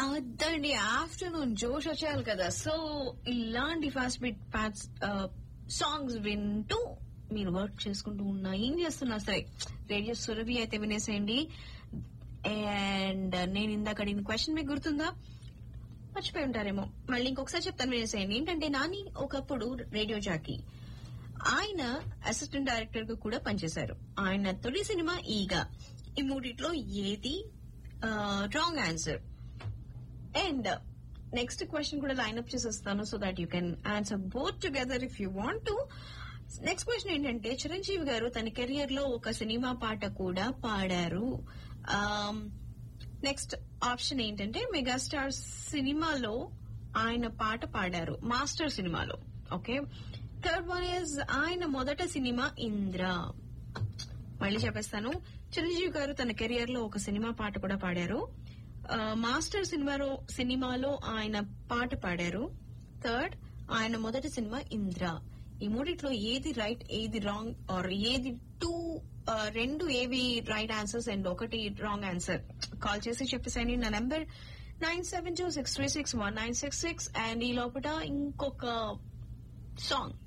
అదండి ఆఫ్టర్నూన్ జోష్ వచ్చేయాలి కదా సో ఇలాంటి ఫాస్ట్ బీట్ ప్యాట్స్ సాంగ్స్ వింటూ మీరు వర్క్ చేసుకుంటూ ఉన్నా ఏం చేస్తున్నా సరే రేడియో సురభి అయితే వినేసేయండి అండ్ నేను ఇందాక అడిగిన క్వశ్చన్ మీకు గుర్తుందా మర్చిపోయి ఉంటారేమో మళ్ళీ ఇంకొకసారి చెప్తాను వినేసేయండి ఏంటంటే నాని ఒకప్పుడు రేడియో జాకీ ఆయన అసిస్టెంట్ డైరెక్టర్ గా కూడా పనిచేశారు ఆయన తొలి సినిమా ఈగ ఈ మూడిట్లో ఏది wrong answer and next question కూడా లైన్అప్ చేసేస్తాను so that you can answer both together if you want to next question ఏంటంటే చిరంజీవి గారు తన కెరియర్ లో ఒక సినిమా పాట కూడా పాడారు నెక్స్ట్ ఆప్షన్ ఏంటంటే మెగాస్టార్ సినిమాలో ఆయన పాట పాడారు మాస్టర్ సినిమాలో ఓకే థర్డ్ వన్ ఇస్ ఆయన మొదట సినిమా ఇంద్ర మళ్ళీ చెప్పేస్తాను చిరంజీవి గారు తన కెరియర్ లో ఒక సినిమా పాట కూడా పాడారు ఆ, మాస్టర్ సినిమాలో సినిమాలో ఆయన పాట పాడారు థర్డ్ ఆయన మొదటి సినిమా ఇంద్ర ఈ మూడిట్లో ఏది రైట్ ఏది రాంగ్ ఆర్ ఏది టూ రెండు ఏవి రైట్ ఆన్సర్స్ అండ్ ఒకటి రాంగ్ ఆన్సర్ కాల్ చేసి చెప్పేసాను నా number nine seven two six three six one nine six six and ఈ లోపల ఇంకొక సాంగ్